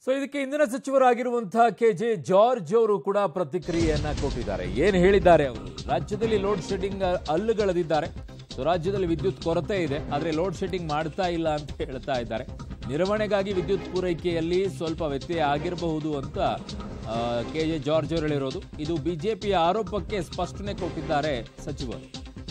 so ಇದಕ್ಕೆ ಇಂಧನ ಸಚಿವರಾಗಿರುವಂತಹ K J George ಅವರು ಕೂಡ ಪ್ರತಿಕ್ರಿಯೆಯನ್ನ ಕೊಟ್ಟಿದ್ದಾರೆ ಏನ್ ಹೇಳಿದ್ದಾರೆ ಅವರು ರಾಜ್ಯದಲ್ಲಿ ಲೋಡ್ ಶೆಡ್ಡಿಂಗ್ ಅಲ್ಲುಗಳೆದಿದ್ದಾರೆ ಸೊ ರಾಜ್ಯದಲ್ಲಿ ವಿದ್ಯುತ್ ಕೊರತೆ ಇದೆ ಆದ್ರೆ ಲೋಡ್ ಶೆಡ್ಡಿಂಗ್ ಮಾಡ್ತಾ ಇಲ್ಲ ಅಂತ ಹೇಳ್ತಾ ಇದ್ದಾರೆ ನಿರ್ವಹಣೆಗಾಗಿ ವಿದ್ಯುತ್ ಪೂರೈಕೆಯಲ್ಲಿ ಸ್ವಲ್ಪ ವ್ಯತ್ಯಯ ಆಗಿರಬಹುದು ಅಂತ ಕೆ ಜೆ ಜಾರ್ಜ್ ಅವರು ಹೇಳಿರೋದು ಇದು ಬಿಜೆಪಿಯ ಆರೋಪಕ್ಕೆ ಸ್ಪಷ್ಟನೆ ಕೊಟ್ಟಿದ್ದಾರೆ ಸಚಿವರು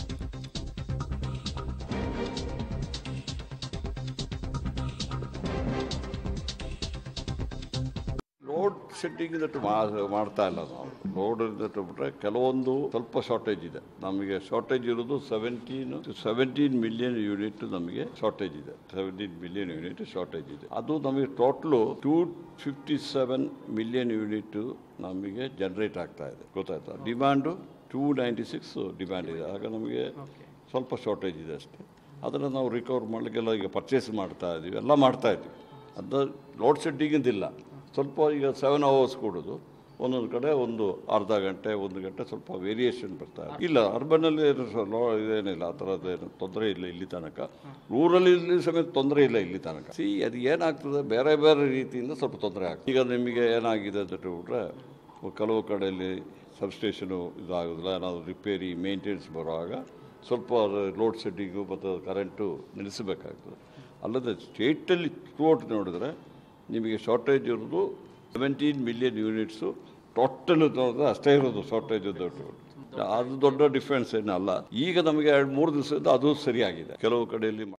ಲೋಡ್ ಶೆಡ್ಡಿಂಗ್ ದಟ್ಟು ಮಾಡ್ತಾ ಇಲ್ಲ ನಾವು ಲೋಡ್ ದಟ್ಟು ಬಿಟ್ರೆ ಕೆಲವೊಂದು ಸ್ವಲ್ಪ ಶಾರ್ಟೇಜ್ ಇದೆ ನಮಗೆ ಶಾರ್ಟೇಜ್ ಇರೋದು ಸೆವೆಂಟೀನ್ ಸೆವೆಂಟೀನ್ ಮಿಲಿಯನ್ ಯೂನಿಟ್ ನಮಗೆ ಶಾರ್ಟೇಜ್ ಇದೆ ಸೆವೆಂಟೀನ್ ಮಿಲಿಯನ್ ಯೂನಿಟ್ ಶಾರ್ಟೇಜ್ ಇದೆ ಅದು ನಮಗೆ total two fifty seven million unit ನಮಗೆ ಜನರೇಟ್ ಆಗ್ತಾ ಇದೆ ಗೊತ್ತಾಯ್ತಾ demand two ninety six demand ಇದೆ ಆಗ ನಮಗೆ ಸ್ವಲ್ಪ ಶಾರ್ಟೇಜ್ ಇದೆ ಅಷ್ಟೇ ಅದನ್ನು ನಾವು ರಿಕವರ್ ಮಾಡಲಿಕ್ಕೆಲ್ಲ ಈಗ ಪರ್ಚೇಸ್ ಮಾಡ್ತಾ ಇದ್ದೀವಿ ಎಲ್ಲ ಮಾಡ್ತಾ ಇದ್ದೀವಿ ಅದು ಲೋಡ್ ಶೆಡ್ಡಿಂಗಿಂದಿಲ್ಲ ಸ್ವಲ್ಪ ಈಗ ಸೆವೆನ್ ಅವರ್ಸ್ ಕೊಡೋದು ಒಂದೊಂದು ಕಡೆ ಒಂದು ಅರ್ಧ ಗಂಟೆ ಒಂದು ಗಂಟೆ ಸ್ವಲ್ಪ ವೇರಿಯೇಷನ್ ಬರ್ತಾ ಇದೆ ಇಲ್ಲ ಅರ್ಬನಲ್ಲಿ ಲೋ ಇದೇನಿಲ್ಲ ಆ ಥರದ್ದೇನು ತೊಂದರೆ ಇಲ್ಲ ಇಲ್ಲಿ ತನಕ ರೂರಲ್ಲಿ ಇಲ್ಲಿ ಸಮೇತ ತೊಂದರೆ ಇಲ್ಲ ಇಲ್ಲಿ ತನಕ ಸಿ ಅದು ಏನಾಗ್ತದೆ ಬೇರೆ ಬೇರೆ ರೀತಿಯಿಂದ ಸ್ವಲ್ಪ ತೊಂದರೆ ಆಗ್ತದೆ ಈಗ ನಿಮಗೆ ಏನಾಗಿದೆ ಅಂತ ಬಿಟ್ರೆ ಕೆಲವು ಕಡೆಯಲ್ಲಿ ಸಬ್ಸ್ಟೇಷನು ಇದಾಗೋದಿಲ್ಲ ಏನಾದರೂ ರಿಪೇರಿ ಮೇಂಟೆನೆನ್ಸ್ ಬರುವಾಗ ಸ್ವಲ್ಪ ಲೋಡ್ ಶೆಡ್ಡಿಂಗು ಮತ್ತು ಕರೆಂಟು ನಿಲ್ಲಿಸಬೇಕಾಗ್ತದೆ ಅಲ್ಲದೆ ಸ್ಟೇಟಲ್ಲಿ ಥ್ರೂಔಟ್ ನೋಡಿದ್ರೆ ನಿಮಗೆ ಶಾರ್ಟೇಜ್ ಇರೋದು ಸೆವೆಂಟೀನ್ ಮಿಲಿಯನ್ ಯೂನಿಟ್ಸು ಟೋಟಲ್ ನೋಡಿದ್ರೆ ಅಷ್ಟೇ ಇರೋದು ಶಾರ್ಟೇಜ್ ದೊಡ್ಡ ಅದು ದೊಡ್ಡ ಡಿಫ್ರೆನ್ಸ್ ಏನಲ್ಲ ಈಗ ನಮಗೆ ಎರಡು ಮೂರು ದಿವಸದಿಂದ ಅದು ಸರಿಯಾಗಿದೆ ಕೆಲವು ಕಡೆಯಲ್ಲಿ